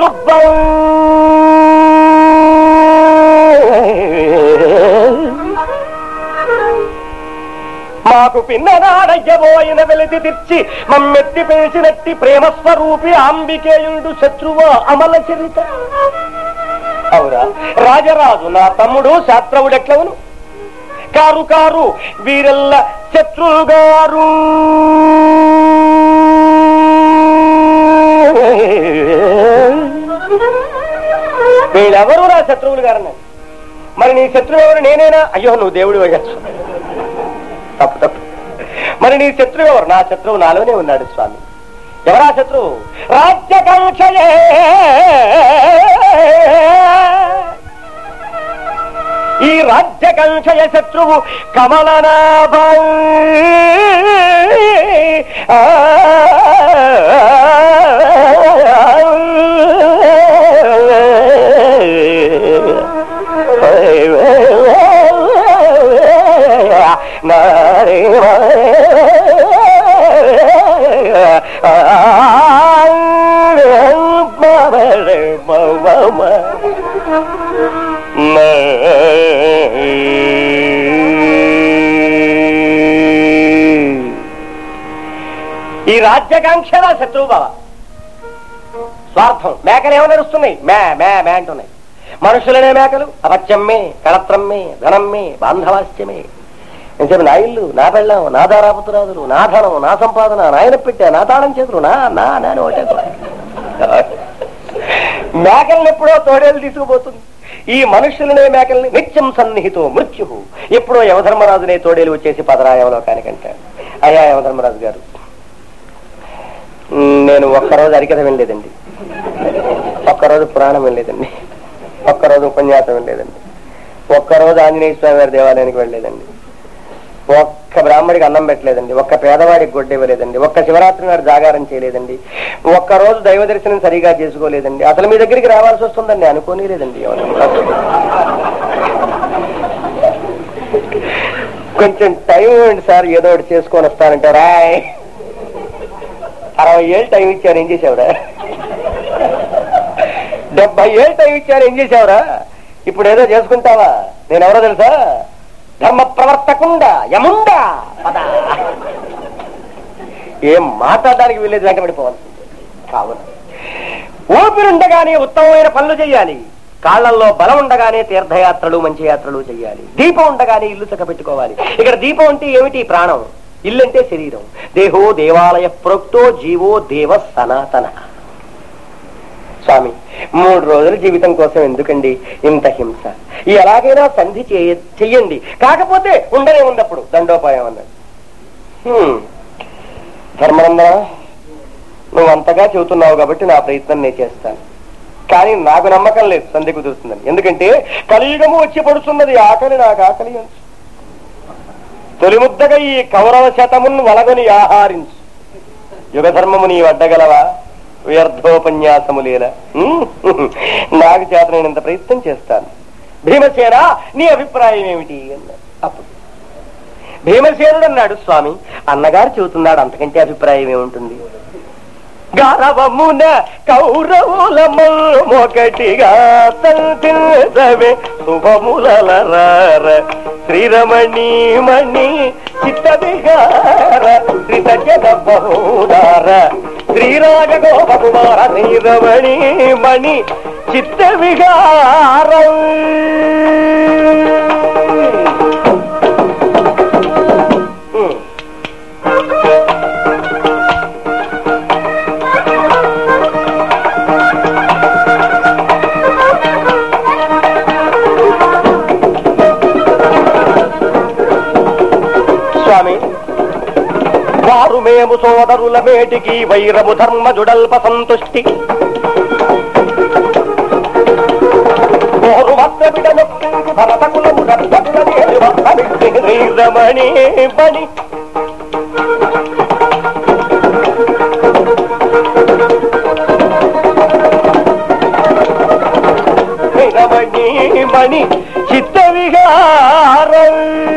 శత్రుత్వం మాకు పిన్ననాడయ్యబోయిన వెలితి తెచ్చి మమ్మెత్తి పెంచినట్టి ప్రేమ స్వరూపి అంబికేయుడు శత్రువో అమల చరిత అవురా రాజరాజు నా తమ్ముడు శాస్త్రవుడెట్లవును కారు కారు వీరెల్ల శత్రువు గారు వీళ్ళెవరు నా శత్రువులు గారన్నారు మరి నీ శత్రువు ఎవరు నేనేనా అయ్యో నువ్వు దేవుడు అయ్యచ్చు తప్పు తప్పు మరి నీ శత్రువు ఎవరు నా శత్రువు నాలోనే ఉన్నాడు స్వామి ఎవరా శత్రువు రాజ్యకాంక్షయే ఈ రాజ్యకాంక్షయ శత్రువు కమలనాభ ఈ రాజ్యకాంక్ష నా శత్రువు బావ స్వార్థం మేకలు ఏమో నడుస్తున్నాయి మే మే మే అంటున్నాయి మనుషులనే మేకలు అపత్యమ్మే కళత్రమ్మే ధనమ్మే బాంధవాస్యమే నేను చెప్పి నా ఇల్లు నా పెళ్ళం నా దారాపుతురాదులు నా ధనం నా సంపాదన నాయన పెట్టా నా తాళం చేతులు నా నా నేను ఒకటే తోడ. మేకల్ని ఎప్పుడో తోడేలు తీసుకుపోతుంది ఈ మనుషులనే మేకల్ని నిత్యం సన్నిహితో మృత్యు ఎప్పుడో యమధర్మరాజునే తోడేలు వచ్చేసి పదరాయవలోకానికంటాడు అయ్యా యమధర్మరాజు గారు మ్, నేను ఒక్కరోజు అరికథ వినలేదండి ఒక్కరోజు పురాణం వినలేదండి ఒక్కరోజు ఉపన్యాసం వినలేదండి ఒక్కరోజు ఆంజనేయ స్వామి వారి దేవాలయానికి వెళ్ళలేదండి ఒక్క బ్రాహ్మడికి అన్నం పెట్టలేదండి ఒక్క పేదవాడికి గొడ్డ ఇవ్వలేదండి ఒక్క శివరాత్రి నాడు జాగారం చేయలేదండి ఒక్క రోజు దైవ దర్శనం సరిగా చేసుకోలేదండి అసలు మీ దగ్గరికి రావాల్సి వస్తుందండి అనుకోనేలేదండి ఎవరు కొంచెం టైం ఇవ్వండి సార్ ఏదో ఒకటి చేసుకొని వస్తానంటే రాయ్ అరవై ఏళ్ళు టైం ఇచ్చారు ఏం చేసావురా డెబ్బై ఏళ్ళు టైం ఇచ్చారు ఏం చేసావురా ఇప్పుడు ఏదో చేసుకుంటావా నేను ఎవరో తెలుసా ధర్మ ప్రవర్తకుండా యముండా పద ఏం మాట్లాడడానికి వీలేదు వెంటబడిపోవాలి కావున ఊపిరుండగానే ఉత్తమమైన పనులు చేయాలి కాళ్లల్లో బలం ఉండగానే తీర్థయాత్రలు మంచి యాత్రలు చేయాలి దీపం ఉండగానే ఇల్లు చక్కబెట్టుకోవాలి ఇక్కడ దీపం అంటే ఏమిటి ప్రాణం ఇల్లు అంటే శరీరం దేహో దేవాలయ ప్రోక్తో జీవో దేవ సనాతన స్వామి మూడు రోజుల జీవితం కోసం ఎందుకండి ఇంత హింస ఎలాగైనా సంధి చేయ చెయ్యండి కాకపోతే ఉండనే ఉన్నప్పుడు దండోపాయం అన్నాడు హ్మ్. ధర్మనందన నువ్వు అంతగా చెబుతున్నావు కాబట్టి నా ప్రయత్నం నేను చేస్తాను కానీ నాకు నమ్మకం లేదు సంధి కుదురుతుందని ఎందుకంటే కలియుగము వచ్చి పడుతున్నది ఆకలి నాకు ఆకలి అంచు తొలి ముద్దగా ఈ కౌరవ శతమును వలగొని ఆహారించు యుగ ధర్మము నీ వడ్డగలవా వ్యర్థోపన్యాసము లేలా హ్మ్? నాకు చేత నేను ఇంత ప్రయత్నం చేస్తాను భీమసేన నీ అభిప్రాయం ఏమిటి అన్నాడు అప్పుడు భీమసేనుడు అన్నాడు స్వామి అన్నగారు చెబుతున్నాడు అంతకంటే అభిప్రాయం ఏముంటుంది గర్వమున కౌరవులమొకటిగా సంతించవే శుభములరార శ్రీరమణి మణి చిత్త విహార శ్రీసజన బహుదార శ్రీరాజ గోపకుమార శ్రీరమణి మణి చిత్త విహారం స్వామి వారు మేము సోదరుల మేటికి వైరము ధర్మజుడల్ప సంతుష్టి ఓరు వస్త్ర బిడనొప్పించి భరతకులము గర్భకులదేవి వస్త్రమిచ్చి శ్రీరమణి బణి శ్రీరమణి మణి చిత్త విహారం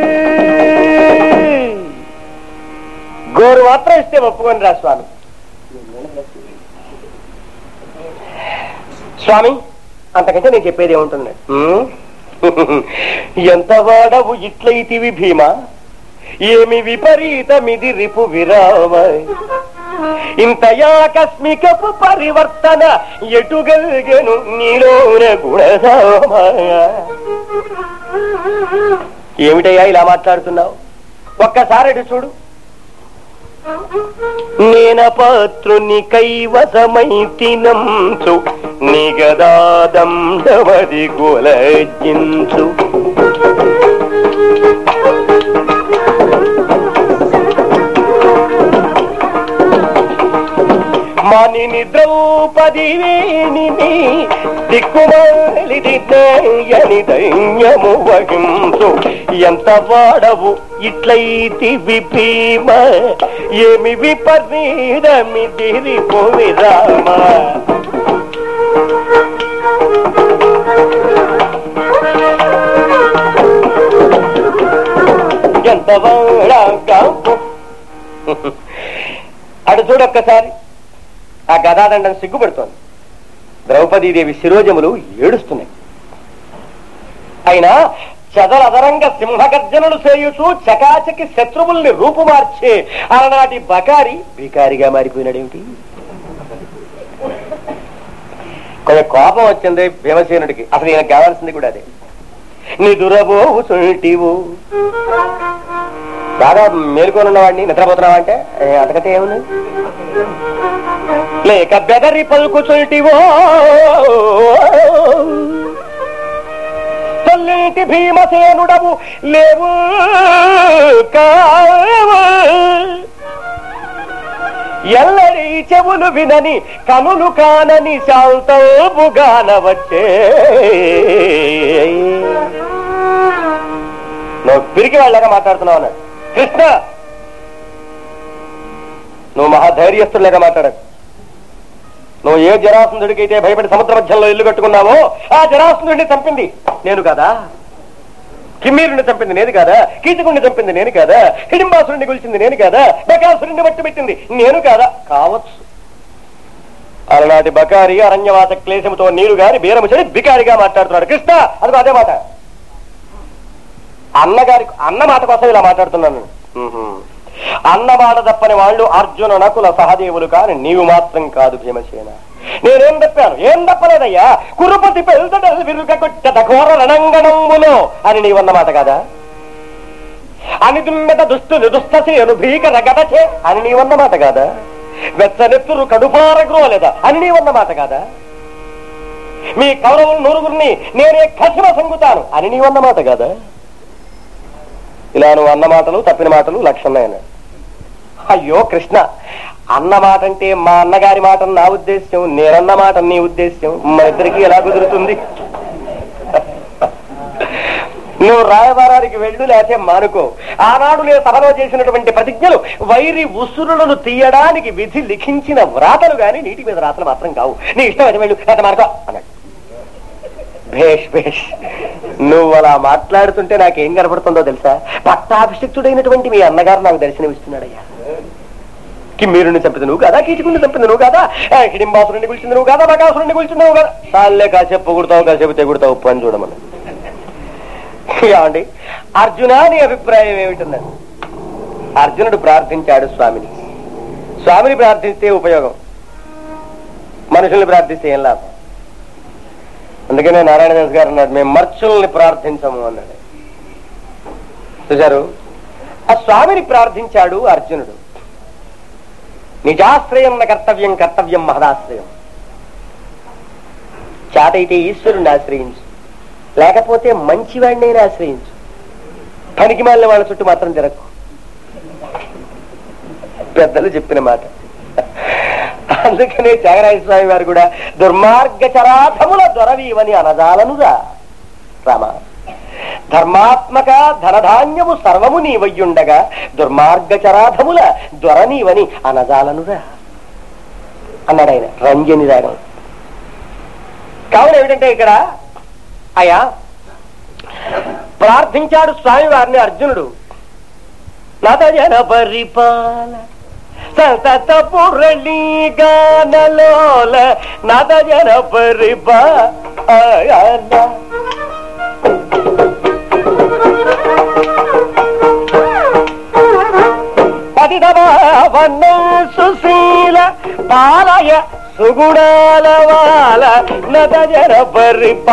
గోరు మాత్రం ఇస్తే ఒప్పుకొని రా స్వామి స్వామి అంతకంటే నేను చెప్పేది ఏముంటుంది ఉమ్? ఎంత వాడవు ఇట్లయితివి భీమా ఏమి విపరీతమిది రిపు విరామ ఇంత ఆకస్మికపు పరివర్తన ఎటుగల్గెను నీలోన గుణధామ ఏమిటయ్యా ఇలా మాట్లాడుతున్నావు ఒక్కసారి అటు చూడు నేన పాత్రుని కైవసమై తినంచు నిగదాదండవది గోలజించు మణిని ద్రౌపది వేణిని దిక్కుమాలిది దయని దైన్యము వహించు ఎంత వాడవు ఇట్లయితి విభీమ ఏమి విపరీతమి దిరిపోవి రామ ఎంత వాడగా అటు చూడొక్కసారి ఆ గదాదండం సిగ్గుపడుతోంది ద్రౌపదీదేవి శిరోజములు ఏడుస్తున్నాయి అయినా చెదలదరంగ సింహగర్జనలు చేయుచూ చకాచకి శత్రువుల్ని రూపుమార్చే అలనాటి బకారి బికారిగా మారిపోయినాడేమిటి కొంచెం కోపం వచ్చింది భీమసేనుడికి అసలు ఈయనకు కావాల్సింది కూడా అదే నిదురబోవు చుంటివు బాగా మేలుకొని వాడిని నిద్రపోతున్నావా అంటే "ఏ, అంతకంటే ఏముంది లేక బెదరి పలుకుచుంటివో తల్లిటి భీమసేనుడవు లేవు కావు ఎల్లరి చెవులు వినని కనులు కానని శాంతోపుగాన వచ్చే నువ్వు పిరికి వాళ్ళగా మాట్లాడుతున్నావు అన్నాడు కృష్ణ నువ్వు మహాధైర్యస్తులేగా మాట్లాడకు నువ్వు ఏ జరాసుందుడికైతే భయపడి సముద్ర మధ్యంలో ఇల్లు కట్టుకున్నావో ఆ జరాసుందుడిని చంపింది నేను కదా కిమ్మీరుని చంపింది నేను కాదా కీచకుడిని చంపింది నేను కాదా హిడింబాసురుడిని గుల్చింది నేను కాదా బకాసురుడిని బట్టి పెట్టింది నేను కాదా కావచ్చు అలనాటి బకారి అరణ్యవాస క్లేశముతో నీరు గారి బీరము చెడి బికారిగా మాట్లాడుతున్నాడు కృష్ణ అదిగో అదే మాట అన్నగారి అన్న మాట కోసం ఇలా మాట్లాడుతున్నాను ఉహుం. అన్న మాట తప్పని వాళ్ళు అర్జున నకుల సహదేవులు కాని నీవు మాత్రం కాదు భీమసేన నేనేం తప్పాను ఏం తప్పలేదయ్యా కురుపతి పెళ్తడలు విరుగొట్ట ఘోర రణంగణములో అని నీవన్న మాట కాదా అని దుమ్మెద దుస్తులు దుస్తసేను భీకర గదచే అని నీవన్న మాట కాదా వెచ్చనెత్తురు కడుపారగ్రోలేదా అని నీవన్న మాట కాదా మీ కౌరవులు నూరుగురిని నేనే కసిమ సంగుతాను అని నీవన్న మాట కాదా ఇలా నువ్వు అన్న మాటలు తప్పిన మాటలు లక్షణమైన అయ్యో కృష్ణ అన్న మాట అంటే మా అన్నగారి మాట నా ఉద్దేశ్యం నేనన్న మాట నీ ఉద్దేశ్యం మా ఇద్దరికి ఎలా కుదురుతుంది నువ్వు రాయబారానికి వెళ్ళు లేకపోతే మానుకో ఆనాడు నేను సభలో చేసినటువంటి ప్రతిజ్ఞలు వైరి ఉసురులను తీయడానికి విధి లిఖించిన వ్రాతలు గాని నీటి మీద రాతలు మాత్రం కావు నీ ఇష్టం అయితే వెళ్ళు లేకపోతే మానుకో అన్నాడు భేష్ భేష్ నువ్వు అలా మాట్లాడుతుంటే నాకేం కనపడుతుందో తెలుసా పట్టాభిషిక్తుడైనటువంటి మీ అన్నగారు నాకు దర్శనమిస్తున్నాడయ్యా కిమ్మీరుని చంపింది నువ్వు కదా కీచుకుని చంపింది నువ్వు కదా ఆ, హిడింబాసురుని గుల్చింది నువ్వు కదా బకాసురుని గుల్చింది నువ్వు కదా చాలే కాసేపు పొగుడతావు కాసేపు తెగుడతావు ఉప్పు అని చూడమని ఏమండి అర్జున నీ అభిప్రాయం ఏమిటన్నాడు అర్జునుడు ప్రార్థించాడు స్వామిని స్వామిని ప్రార్థిస్తే ఉపయోగం మనుషుల్ని ప్రార్థిస్తే ఏం లాభం అందుకనే నారాయణ దాస్ గారు అన్నాడు మేము మర్చుల్ని ప్రార్థించము అన్నాడు చూశారు ఆ స్వామిని ప్రార్థించాడు అర్జునుడు నిజాశ్రయం నా కర్తవ్యం కర్తవ్యం మహదాశ్రయం చేతైతే ఈశ్వరుణ్ణి ఆశ్రయించు లేకపోతే మంచివాడినైనా ఆశ్రయించు పనికి మాలిన వాళ్ళ చుట్టూ మాత్రం తిరగకు పెద్దలు చెప్పిన మాట అందుకనే త్యాగరాజ స్వామి వారు కూడా దుర్మార్గ చరాధముల దొరవీవని అనజాలనుగా రామ ధర్మాత్మక ధనధాన్యము సర్వము నీవయ్యుండగా దుర్మార్గ చరాధముల దొర నీవని అనజాలనుగా అన్నాడు ఆయన రంజని రాగం కావున ఏమిటంటే ఇక్కడ అయ్యా ప్రార్థించాడు స్వామి వారిని అర్జునుడు నత జన పరిపాల సతత పురళీ గానలోల నదజన పరిప పదిదవన్న సుశీల పాలయ సుగుణాల వాల నదజన పరిప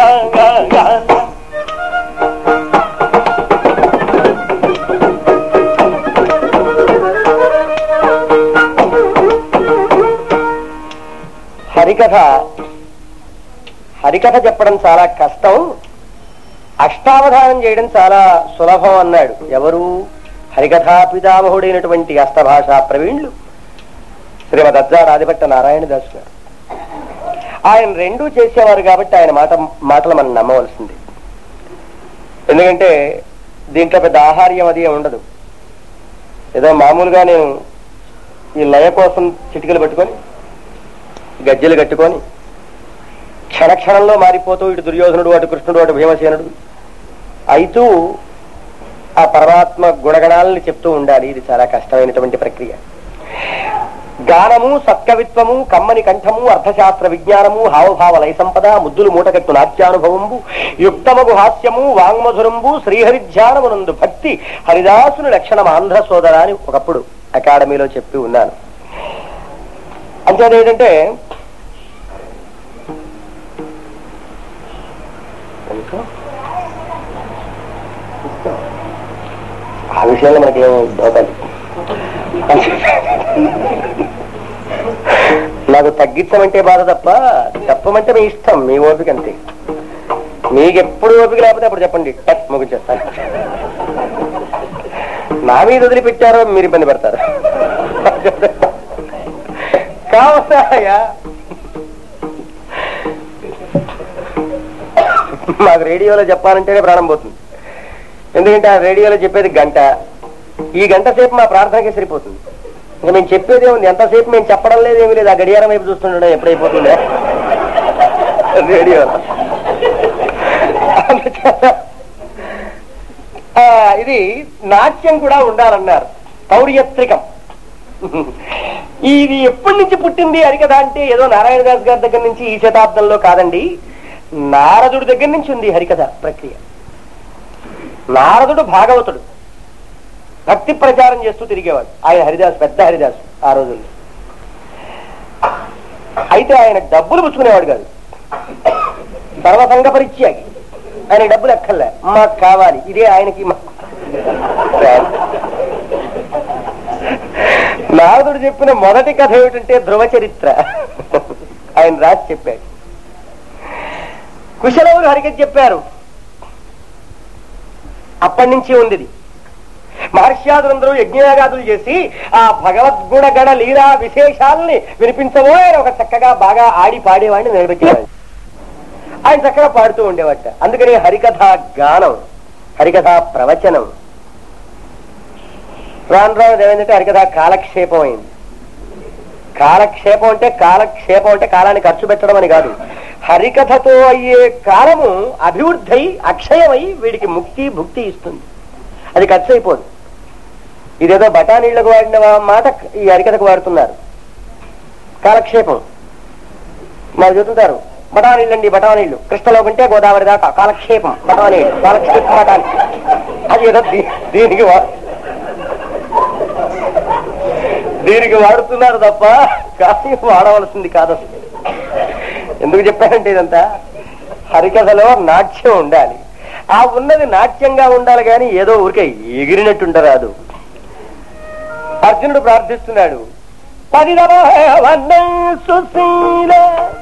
హరికథ హరికథ చెప్పడం చాలా కష్టం అష్టావధానం చేయడం చాలా సులభం అన్నాడు ఎవరు హరికథా పితామహుడైనటువంటి అష్టభాషా ప్రవీణులు శ్రీమద్ అజ్జారాదిభట్ట నారాయణ దాస్ గారు ఆయన రెండూ చేసేవారు కాబట్టి ఆయన మాట మాటలు మనం నమ్మవలసింది ఎందుకంటే దీంట్లో పెద్ద ఆహార్యం అది ఏం ఉండదు ఏదో మామూలుగా నేను ఈ లయ కోసం చిటికలు పెట్టుకొని గజ్జెలు కట్టుకొని క్షణక్షణంలో మారిపోతూ ఇటు దుర్యోధనుడు అటు కృష్ణుడు అటు భీమసేనుడు అయితూ ఆ పరమాత్మ గుణగణాలని చెప్తూ ఉండాలి ఇది చాలా కష్టమైనటువంటి ప్రక్రియ గానము సత్కవిత్వము కమ్మని కంఠము అర్థశాస్త్ర విజ్ఞానము హావభావ లయ సంపద ముద్దులు మూటగట్టు నాట్యానుభవంబు యుక్తమగు హాస్యము వాంగ్మధురంబు శ్రీహరిధ్యానమునందు భక్తి హరిదాసుని లక్షణం ఆంధ్ర సోదర అని ఒకప్పుడు అకాడమీలో చెప్పి ఉన్నాను అంతేది ఏంటంటే ఆ విషయంలో మనకేం దోకాలి నాకు తగ్గించమంటే బాధ తప్ప చెప్పమంటే మీ ఇష్టం మీ ఓపిక అంతే మీకు ఎప్పుడు ఓపిక లేకపోతే అప్పుడు చెప్పండి టక్ ముగించేస్తాను నా మీద వదిలిపెట్టారో మీరు ఇబ్బంది పెడతారు కావసాయా మాకు రేడియోలో చెప్పాలంటేనే ప్రాణం పోతుంది ఎందుకంటే ఆ రేడియోలో చెప్పేది గంట ఈ గంట సేపు మా ప్రార్థనకే సరిపోతుంది ఇంకా మేము చెప్పేది ఉంది ఎంతసేపు మేము చెప్పడం లేదు ఏమీ లేదు ఆ గడియారం వైపు చూస్తుండడం ఎప్పుడైపోతుందే రేడియోలో అందుచేత, ఆ, ఇది నాట్యం కూడా ఉండాలన్నారు పౌర్యత్రికం ఇది ఎప్పటి నుంచి పుట్టింది హరికథ అంటే ఏదో నారాయణదాస్ గారి దగ్గర నుంచి ఈ శతాబ్దంలో కాదండి నారదుడి దగ్గర నుంచి ఉంది ఈ హరికథ ప్రక్రియ నారదుడు భాగవతుడు భక్తి ప్రచారం చేస్తూ తిరిగేవాడు ఆయన హరిదాస్ పెద్ద హరిదాస్ ఆ రోజుల్లో అయితే ఆయన డబ్బులు పుచ్చుకునేవాడు కాదు సర్వసంగ పరిత్యాగి ఆయన డబ్బులు ఎక్కర్లే మాకు కావాలి ఇదే ఆయనకి మా- నారదుడు చెప్పిన మొదటి కథ ఏమిటంటే ధ్రువ చరిత్ర ఆయన రాసి చెప్పాడు కుశలవులు హరికథ చెప్పారు అప్పటి నుంచి ఉంది ఇది. మహర్ష్యాదులందరూ యజ్ఞయాగాదులు చేసి ఆ భగవద్గుణ గణ లీలా విశేషాలని వినిపించబో ఆయన ఒక చక్కగా బాగా ఆడి పాడేవాడిని నిలబెట్టేవాడు ఆయన చక్కగా పాడుతూ ఉండేవాట అందుకని హరికథ గానం హరికథ ప్రవచనం రాను రాను ఏమైందంటే హరికథ కాలక్షేపం అయింది కాలక్షేపం అంటే కాలక్షేపం అంటే కాలాన్ని ఖర్చు పెట్టడం అని కాదు హరికథతో అయ్యే కాలము అభివృద్ధి అక్షయమై వీడికి ముక్తి భుక్తి ఇస్తుంది అది ఖర్చు అయిపోదు ఇదేదో బఠానీళ్లకు వాడిన మాట ఈ హరికథకు వాడుతున్నారు కాలక్షేపం మరి చెబుతుంటారు బఠానీళ్ళు అండి బఠానీళ్ళు కృష్ణలో ఉంటే గోదావరి దాకా కాలక్షేపం బఠానీళ్ళు కాలక్షేపం బఠానీ అది ఏదో దీ- దీనికి వా- దీనికి వాడుతున్నారు తప్ప కానీ వాడవలసింది కాదు అసలు. ఎందుకు చెప్పానంటే ఇదంతా హరికథలో నాట్యం ఉండాలి ఆ ఉన్నది నాట్యంగా ఉండాలి కానీ ఏదో ఊరికే ఎగిరినట్టుండరాదు అర్జునుడు ప్రార్థిస్తున్నాడు పరిణమహేవన్నం సుశీల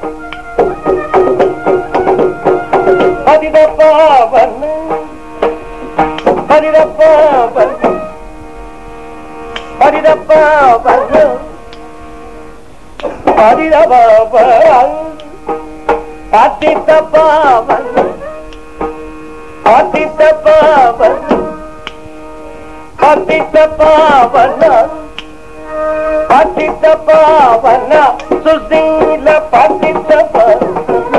పరిణపావన్న పరిణపావన్న పరిణపావన్న పరిణపావన్న పతిత పావన పతిత పావన పతిత పావన పతిత పావన సుశీల పతిత పావన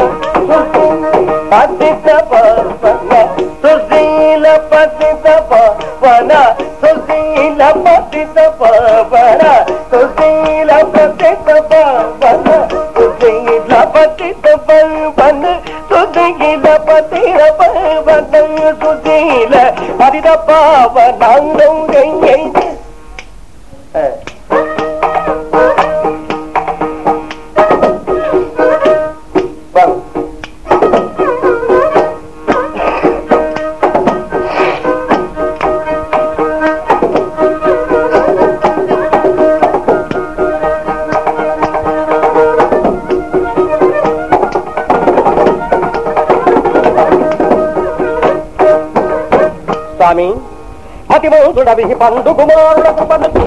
పతిత పావన సుశీల పతిత పావన సుశీల పతిత పావన పతిత పవన సుశీల పతిర పవన సుశీల పతిత పావనాంగం గంగై స్వామి అతిమోదుడవి పండు కుమారుడకు పండు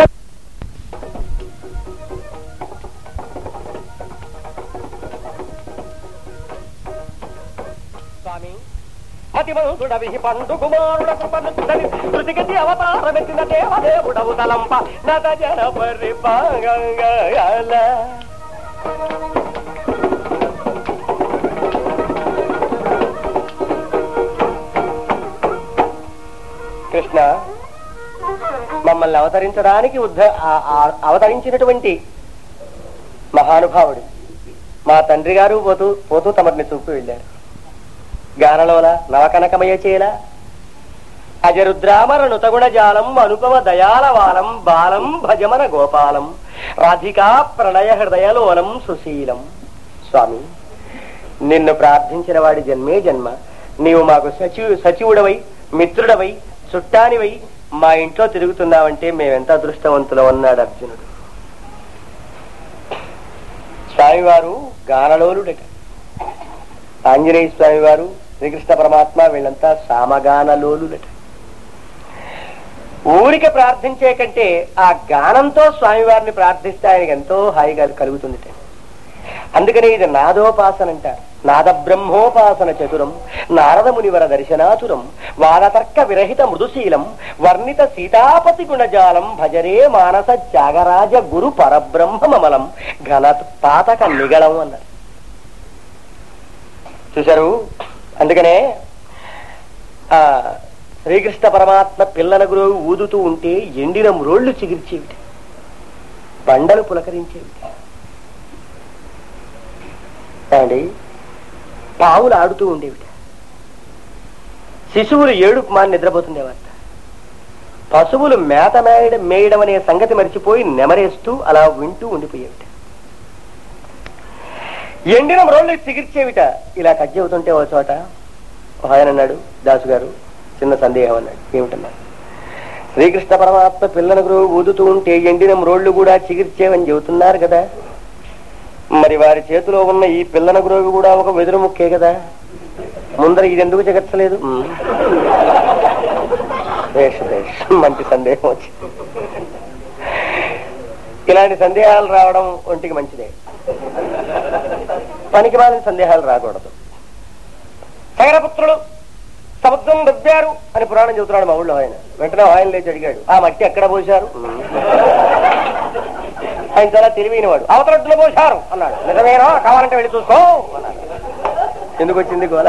స్వామి అతిమంతుడవి పండు కుమారుడకు పనుతుడని శృతిగతి అవతారమెత్తిన దేవదేవుడవు తలంప నద జన పరిపాగల కృష్ణ మమ్మల్ని అవతరించడానికి ఉద్ధ ఆ- ఆ- అవతరించినటువంటి మహానుభావుడు మా తండ్రి గారు పోతూ పోతూ తమరిని చూపి వెళ్ళారు గానలోల నవకనకమయ చేల అజరుద్రామర నుతగుణ జాలం అనుపమ దయాలవాలం బాలం భజమన గోపాలం రాధికా ప్రణయ హృదయలోలం సుశీలం స్వామి నిన్ను ప్రార్థించిన వాడి జన్మే జన్మ నీవు మాకు సచివు సచివుడవై మిత్రుడవై చుట్టానివై మా ఇంట్లో తిరుగుతున్నావంటే మేమెంత అదృష్టవంతులం అన్నాడు అర్జునుడు స్వామివారు గానలోలుడట ఆంజనేయ స్వామి వారు శ్రీకృష్ణ పరమాత్మ వీళ్ళంతా సామగానలోలులట ఊరికే ప్రార్థించే కంటే ఆ గానంతో స్వామివారిని ప్రార్థిస్తే ఆయనకి ఎంతో హాయిగా కలుగుతుంది అందుకని ఇది నాదోపాసన అంటారు నాద బ్రహ్మోపాసన చతురం నారద మునివర దర్శనాతురం వాదతర్క విరహిత మృదుశీలం వర్ణిత సీతాపతి గుణజాలం భజరే మానస త్యాగరాజ గురు పరబ్రహ్మమలం ఘన పాతక నిగళం అన్నారు చూశారు అందుకనే ఆ శ్రీకృష్ణ పరమాత్మ పిల్లల గురువు ఊదుతూ ఉంటే ఎండిన మ్రోళ్లు చిగిర్చేవి బండలు పులకరించేవి అండి పావులు ఆడుతూ ఉండేవి శిశువులు ఏడుపు మాని నిద్రపోతుండేవారు పశువులు మేత మేయడం మేయడం అనే సంగతి మర్చిపోయి నెమరేస్తూ అలా వింటూ ఉండిపోయేవిట ఎండిన మ్రోళ్ళు చిగిర్చేవిట ఇలా కట్ చెబుతుంటే ఓ చోట ఒక ఆయన అన్నాడు దాసు గారు చిన్న సందేహం అన్నాడు ఏమిటన్నాడు శ్రీకృష్ణ పరమాత్మ పిల్లల గురువు ఊదుతూ ఉంటే ఎండిన మ్రోళ్లు కూడా చిగిర్చేవని చెబుతున్నారు కదా మరి వారి చేతిలో ఉన్న ఈ పిల్లన గురువు కూడా ఒక వెదురు ముక్కే కదా ముందర ఇది ఎందుకు చిగర్చలేదు ఉమ్. దేశ దేశ మంచి సందేహం వచ్చింది ఇలాంటి సందేహాలు రావడం ఒంటికి మంచిదే పనికి మాలిన సందేహాలు రాకూడదు సగరపుత్రుడు సముద్రం దవ్వారు అని పురాణం చెబుతున్నాడు మా ఊళ్ళో ఆయన వెంటనే ఆయన లేచి అడిగాడు ఆ మట్టి ఎక్కడ పోశారు ఆయన చాలా తెలివైన వాడు అవతరడ్డులో పోశారు అన్నాడు నిజమేనా కావాలంటే వెళ్ళి చూసుకో అన్నాడు ఎందుకు వచ్చింది గోల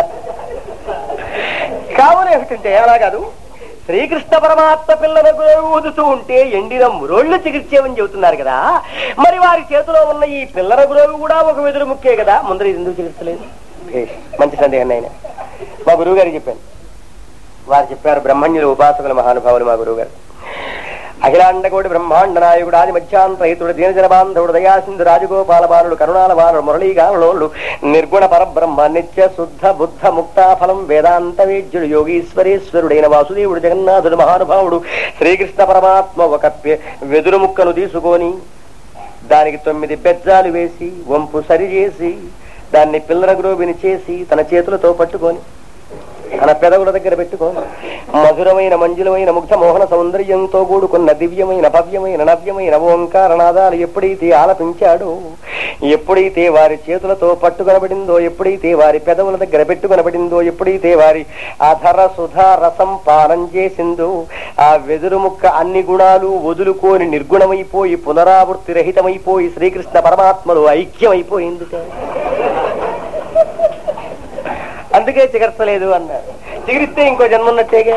కావున ఏమిటంటే అలా కాదు శ్రీకృష్ణ పరమాత్మ పిల్లలకు ఊదుతూ ఉంటే ఎండిన మురోళ్లు చికిత్సేమని చెబుతున్నారు కదా మరి వారి చేతిలో ఉన్న ఈ పిల్లల గురువు కూడా ఒక వెదురు ముక్కే కదా ముందర ఇది ఎందుకు చికిత్సలేదు భేష్. మంచి సందేహం ఆయన మా గురువు గారికి చెప్పాను వారు చెప్పారు బ్రహ్మణ్యులు ఉపాసకుల మహానుభావులు మా గురువు గారు అఖిలాండకోటి బ్రహ్మాండ నాయకుడు ఆది మధ్యాంతహితుడు దీనజన బాంధవుడు దయాసింధు రాజగోపాల బాలుడు కరుణాల బాలుడు మురళీగానులోళ్ళు నిర్గుణ పరబ్రహ్మ నిత్య శుద్ధ బుద్ధ ముక్తాఫలం వేదాంత వేద్యుడు యోగీశ్వరేశ్వరుడైన వాసుదేవుడు జగన్నాథుడు మహానుభావుడు శ్రీకృష్ణ పరమాత్మ ఒక పె- వెదురు ముక్కను తీసుకొని దానికి తొమ్మిది బెజ్జాలు వేసి వంపు సరిచేసి దాన్ని పిల్లల గ్రోబిని చేసి తన చేతులతో పట్టుకొని తన పెదవుల దగ్గర పెట్టుకొని మధురమైన మంజులమైన ముగ్ధ మోహన సౌందర్యంతో కూడుకున్న దివ్యమైన భవ్యమైన నవ్యమైన ఓంకారనాదాలు ఎప్పుడైతే ఆలపించాడో ఎప్పుడైతే వారి చేతులతో పట్టుకొనబడిందో ఎప్పుడైతే వారి పెదవుల దగ్గర పెట్టుకొనబడిందో ఎప్పుడైతే వారి అధర సుధా రసం పానం చేసిందో ఆ వెదురు ముక్క అన్ని గుణాలు వదులుకొని నిర్గుణమైపోయి పునరావృత్తి రహితమైపోయి శ్రీకృష్ణ పరమాత్మలో ఐక్యమైపోయింది అందుకే చికిత్సలేదు అన్నారు చికిరిస్తే ఇంకో జన్మ ఉన్నట్టేగా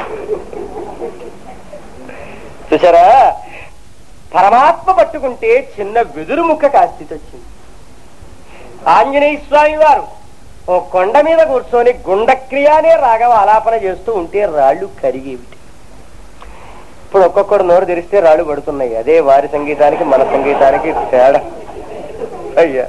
చూసారా పరమాత్మ పట్టుకుంటే చిన్న వెదురు ముక్క కాస్తితో వచ్చింది ఆంజనేయ స్వామి వారు ఓ కొండ మీద కూర్చొని గుండక్రియ అనే రాగం ఆలాపన చేస్తూ ఉంటే రాళ్ళు కరిగేవిటి ఇప్పుడు ఒక్కొక్కడు నోరు తెరిస్తే రాళ్ళు పడుతున్నాయి అదే వారి సంగీతానికి మన సంగీతానికి తేడా అయ్యా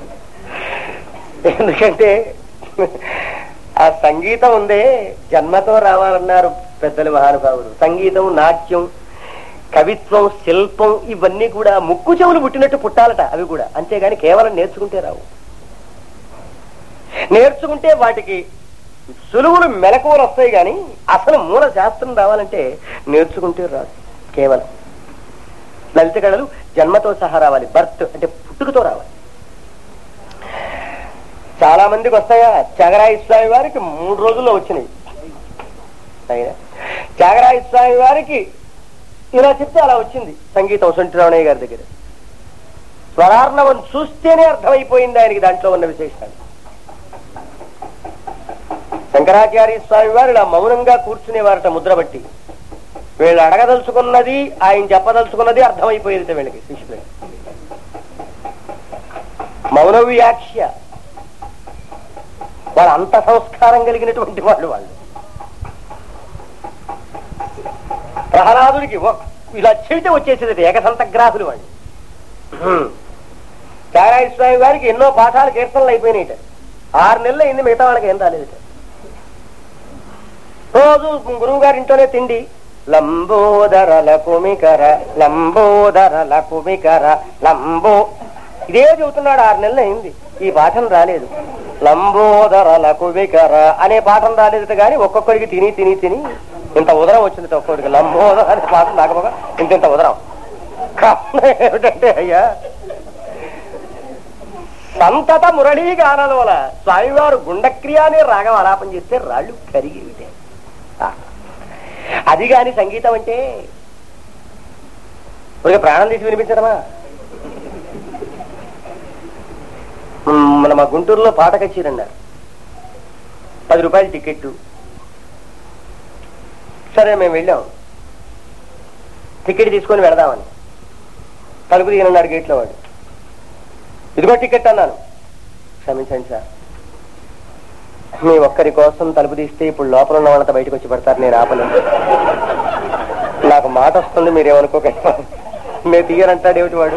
ఎందుకంటే ఆ సంగీతం ఉందే జన్మతో రావాలన్నారు పెద్దలు మహానుభావులు సంగీతం నాట్యం కవిత్వం శిల్పం ఇవన్నీ కూడా ముక్కు చెవులు పుట్టినట్టు పుట్టాలట అవి కూడా అంతేగాని కేవలం నేర్చుకుంటే రావు నేర్చుకుంటే వాటికి సులువులు మెలకువలు వస్తాయి కానీ అసలు మూల శాస్త్రం రావాలంటే నేర్చుకుంటే రాదు కేవలం లలిత కళలు జన్మతో సహా రావాలి బర్త్ అంటే పుట్టుకతో రావాలి చాలా మందికి వస్తాయా త్యాగరాయ స్వామి వారికి మూడు రోజుల్లో వచ్చినాయి అయినా త్యాగరాయ స్వామి వారికి ఇలా చెప్తే అలా వచ్చింది సంగీతం సొంటిరామణయ్య గారి దగ్గర స్వరార్ణవం చూస్తేనే అర్థమైపోయింది ఆయనకి దాంట్లో ఉన్న విశేషాలు శంకరాచార్య స్వామి వారు ఇలా మౌనంగా కూర్చునేవారట ముద్ర బట్టి వీళ్ళు అడగదలుచుకున్నది ఆయన చెప్పదలుచుకున్నది అర్థమైపోయేది వీళ్ళకి శిష్యులకి మౌన వ్యాఖ్య వాళ్ళు అంత సంస్కారం కలిగినటువంటి వాళ్ళు వాళ్ళు ప్రహ్లాదుడికి ఒక్- ఇలా చెవితే వచ్చేసేది ఏకసంతగ్రాహులు వాళ్ళు త్యాగాయ స్వామి వారికి ఎన్నో పాఠాలు కీర్తనలు అయిపోయినాయిట ఆరు నెలలు అయింది మిగతా వాళ్ళకి ఏం రాలేదు రోజు గురువు గారి ఇంట్లోనే తిండి లంబోదరల కుమికర లంబోదరల కుమికర లంబో ఇదే చెబుతున్నాడు ఆరు నెలలు అయింది ఈ పాఠం రాలేదు లంబోదరల కుమికర అనే పాఠం రాలేదు కానీ ఒక్కొక్కడికి తిని తిని తిని ఇంత ఉదరం వచ్చింది ఒక్కొక్కడికి లంబోదర అనే పాఠం రాకపోగా ఇంత ఇంత ఉదరం కారణం ఏమిటంటే అయ్యా సంతత మురళీ గానలోల స్వామివారు గుండక్రియ అనే రాగం ఆలాపన చేస్తే రాళ్ళు కరిగి అది కాని సంగీతం అంటే ఒక ప్రాణం తీసి వినిపించడమా మ్, మన మా గుంటూరులో పాట కచ్చేరన్నారు పది రూపాయలు టికెట్ సరే మేము వెళ్ళాం టికెట్ తీసుకొని వెళదామని తలుపు దిగనన్నాడు గేట్లో వాడు ఇదిగో టికెట్ అన్నాను క్షమించండి సార్ మీ ఒక్కరి కోసం తలుపు తీస్తే ఇప్పుడు లోపల ఉన్న వాళ్ళంతా బయటకు వచ్చి పడతారు నేను ఆపలేను నాకు మాట వస్తుంది మీరేమనుకోకండి నేను తీయనంటాడు ఏమిటి వాడు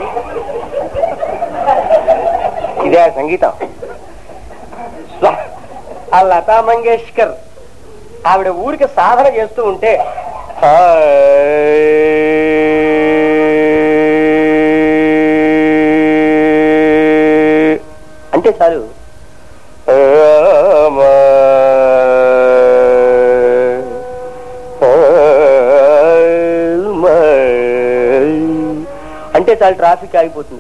ఇదే ఆ సంగీతం స్వ- ఆ లతా మంగేష్కర్ ఆవిడ ఊరికి సాధన చేస్తూ ఉంటే అంటే చాలు అంటే చాలు ట్రాఫిక్ ఆగిపోతుంది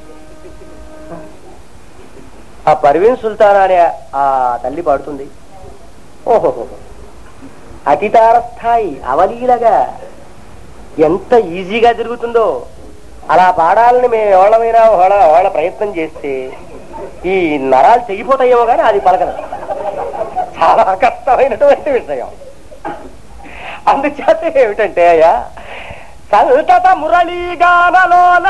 ఆ పర్వీన్ సుల్తాన్ అనే ఆ తల్లి పాడుతుంది ఓహో అతితార స్థాయి అవలీలగా ఎంత ఈజీగా తిరుగుతుందో అలా పాడాలని మేము ఎవళ్ళమైనా వాళ్ళ వాళ్ళ ప్రయత్నం చేస్తే ఈ నరాలు తెగిపోతాయేమో కానీ అది పలకదు చాలా కష్టమైనటువంటి విషయం అందుచేత ఏమిటంటే అయ్యా సంతత మురళీ గానలోన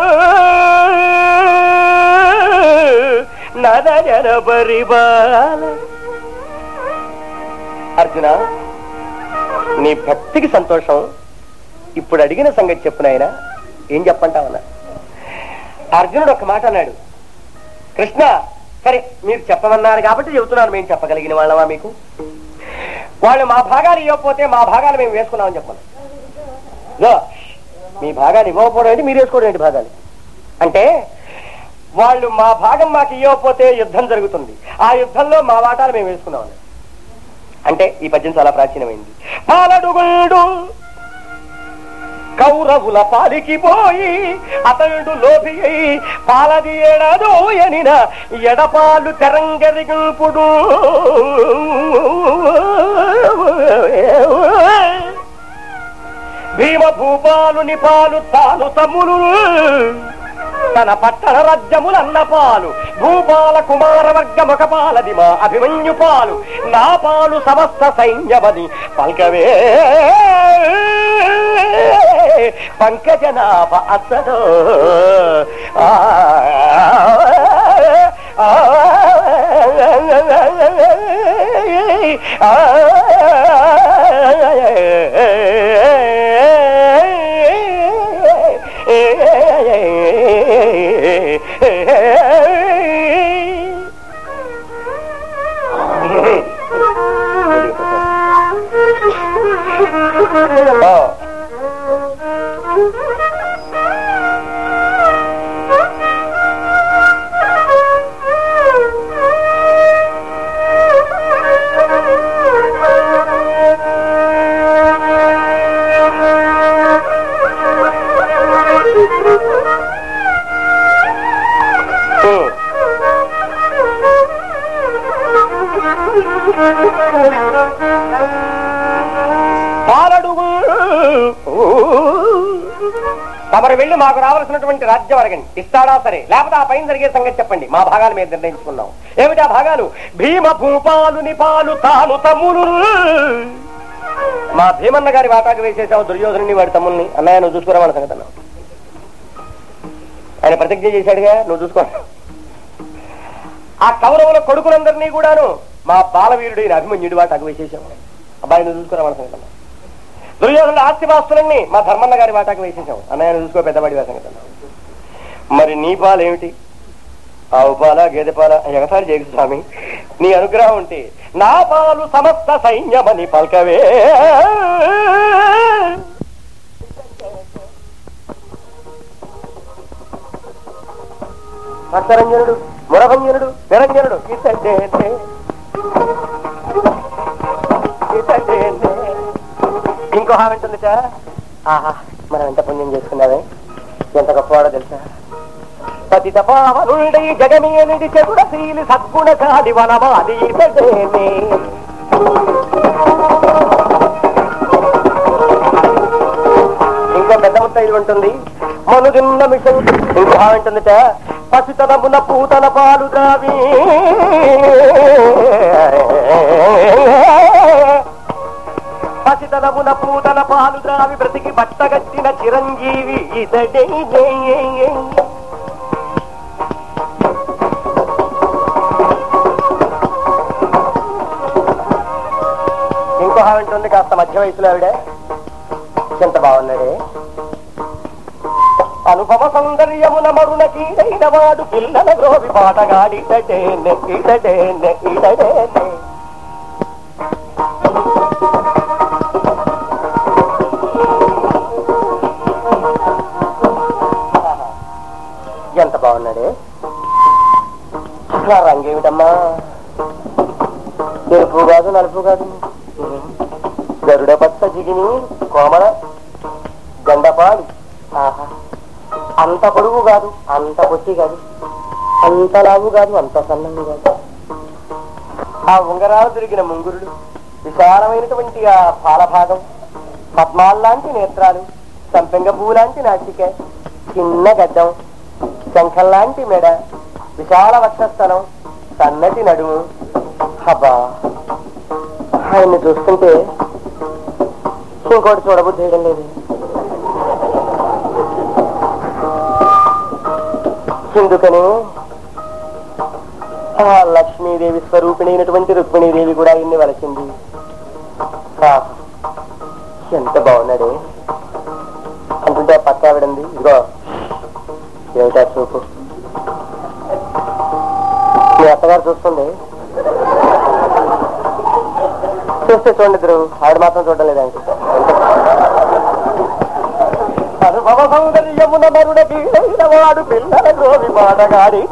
నదజన పరిబాల అర్జున నీ భక్తికి సంతోషం ఇప్పుడు అడిగిన సంగతి చెప్పు నాయన ఏం చెప్పంటావన్నా అర్జునుడు ఒక మాట అన్నాడు కృష్ణ సరే మీరు చెప్పమన్నారు కాబట్టి చెబుతున్నాను మేము చెప్పగలిగిన వాళ్ళమా మీకు వాళ్ళు మా భాగాలు ఇవ్వకపోతే మా భాగాలు మేము వేసుకున్నామని చెప్పాలి ఇదో, మీ భాగాలు ఇవ్వకపోవడం ఏంటి మీరు వేసుకోవడం ఏంటి భాగాలు అంటే వాళ్ళు మా భాగం మాకు ఇవ్వకపోతే యుద్ధం జరుగుతుంది ఆ యుద్ధంలో మా వాటాలు మేము వేసుకున్నామని అంటే ఈ పద్యం చాలా ప్రాచీనమైంది పాలడుగుండు కౌరవుల పాలికి పోయి అతడు లోభి అయి పాలది ఎడదోయనిన ఎడపాలు తెరంగరిగుపుడు భీమ భూపాలుని పాలు తాను తమ్ములు తన పట్టణ రాజ్యములన్న పాలు భూపాల కుమార వర్గమొక పాలది మా అభిమన్యు పాలు నా పాలు సమస్త సైన్యమని పల్కవే పంకజనాభ అసడు ఆ, ఆ, ఆ, పాలడుగు తమరు వెళ్ళి మాకు రావాల్సినటువంటి రాజ్యం అడగండి ఇస్తాడా సరే లేకపోతే ఆ పైన జరిగే సంగతి చెప్పండి మా భాగాలు మేము నిర్ణయించుకున్నాం ఏమిటి ఆ భాగాలు భీమ భూపాలుని పాలు తాను తమ్ములు మా భీమన్న గారి వాటాకు వేసేసావు దుర్యోధనుని వాడి తమ్ముల్ని అన్నయ్య నువ్వు చూసుకురావాలని సంగతి అన్నావు ఆయన ప్రతిజ్ఞ చేశాడుగా నువ్వు చూసుకో ఆ కౌరవుల కొడుకులందరినీ కూడాను మా బాలవీరుడు ఈయన అభిమన్యుడి వాటాకు వేసేసావు అబ్బాయి నువ్వు చూసుకురావాలని సంగతి అన్నావు దుర్యోధనుడు ఆస్తిపాస్తులన్నీ మా ధర్మన్న గారి వాటాకు వేసేసాం అన్నయ్య చూసుకో పెద్దవాడి వేసంగతి మరి నీ పాలు ఏమిటి ఆవు పాల గేదె పాల ఎగతాళి చేయకు స్వామి నీ అనుగ్రహం ఉంటే నా పాలు సమస్త సైన్యమని పల్కవే భక్తరంజనుడు మురభంజనుడు నిరంజనుడు ఇతంటే ఇతంటే ఇంకో హామీ ఉంటుందిట ఆహా మనం ఎంత పుణ్యం చేసుకున్నావే ఎంత గొప్పవాడో తెలుసా పతిత పావనుండై జగమేనిది చెగుడ శీలి సద్గుణశాలి వనమాలి ఇతడేనే ఇంకో పెద్ద ముత్త ఇది ఉంటుంది మనుదిన్న మిషన్ ఇంకో హామీ ఉంటుందిట పసితనమున పూతల పాలు ద్రావి పసితనమున పూతల పాలు ద్రావి బ్రతికి బట్టగట్టిన చిరంజీవి ఇతడే ఇంకో హావింటుంది కాస్త మధ్య వయసులో ఆవిడ ఎంత బాగున్నాడే అనుభవ సౌందర్యమున మరుణ కీడైన వాడు పిల్లల గ్రోవి పాటగాడి ఇటడేనే ఇటడేనే ఇటడేనే ఎంత బాగున్నాడే నా రంగేమిటమ్మా తెలుపు కాదు నలుపు కాదు గరుడ పచ్చ జిగిని కోమల గండపాడి ఆహా అంత పొడుగు కాదు అంత పొట్టి కాదు అంత లావు కాదు అంత సన్నంగా కాదు ఆ ఉంగరాలు తిరిగిన ముంగురుడు విశాలమైనటువంటి ఆ పాలభాగం పద్మాల్లాంటి నేత్రాలు సంపెంగ పువ్వు లాంటి నాసిక చిన్న గడ్డం శంఖంలాంటి మెడ విశాల వక్షస్థలం సన్నటి నడుము హబ్బా ఆయన్ని చూస్తుంటే ఇంకోటి చూడబుద్ధి చేయడం లేదు ఎందుకని ఆ లక్ష్మీదేవి స్వరూపిణి అయినటువంటి రుక్మిణీదేవి కూడా ఇన్ని వలసింది ఆహా, ఎంత బాగున్నాడే అంటుంటే ఆ పక్క ఆవిడంది ఇదిగో ఏమిటా చూపు మీ అత్తగారు చూస్తుంది చూస్తే చూడండి ఇద్దరు ఆవిడ మాత్రం చూడడం లేదండి అనుభవ సౌందర్యమున మరుడకి వాడు పిల్లల గోవి మాటగాడి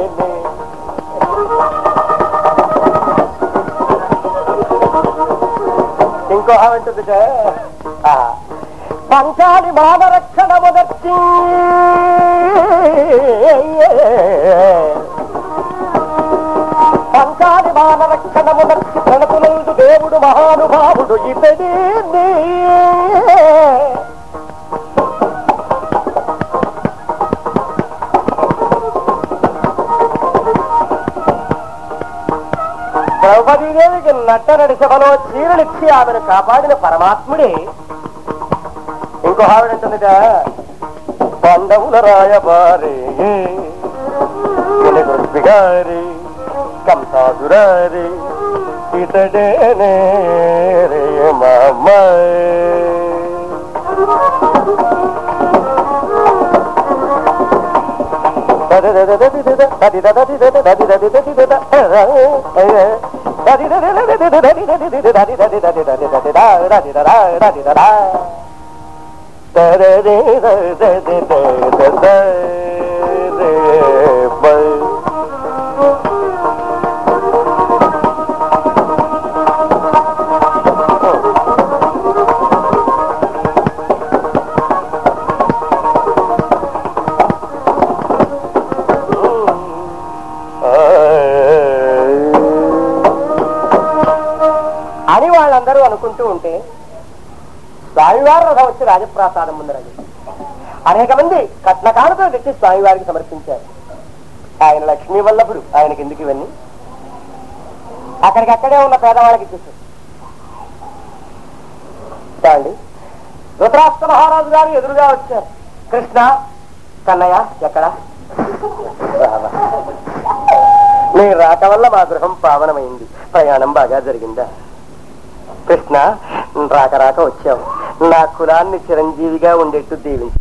ఇంకో ఆమెంటుంది పంచాలి మానరక్షణ మొదటి పంచాలి మానరక్షణ మొదటి ప్రణతులందు దేవుడు మహానుభావుడు ఇతడే ద్రౌపదీదేవికి నట్ట నడిసభలో చీరలిచ్చి ఆమెను కాపాడిన పరమాత్ముడే ఇంకో ఆవిడ అంటుందిట పాండవుల రాయబారే గారి కంసాదురారి ఇతడేనే రే మామ అని వాళ్ళందరూ అనుకుంటూ ఉంటే స్వామివారి రథం వచ్చి రాజప్రాసాదం ముందర అనేక మంది కట్న కానుకలు తెచ్చి స్వామివారికి సమర్పించారు ఆయన లక్ష్మీ వల్లభుడు ఆయనకి ఎందుకు ఇవన్నీ అక్కడికి అక్కడే ఉన్న పేదవాళ్ళకి ఇచ్చేసారు అండి ధృతరాష్ట్ర మహారాజు గారు ఎదురుగా వచ్చారు కృష్ణ కన్నయ్య ఎక్కడ రావా. నీ రాక వల్ల మా గృహం పావనమైంది ప్రయాణం బాగా జరిగిందా కృష్ణ రాక రాక వచ్చావు నా కులాన్ని చిరంజీవిగా ఉండేట్టు దీవించు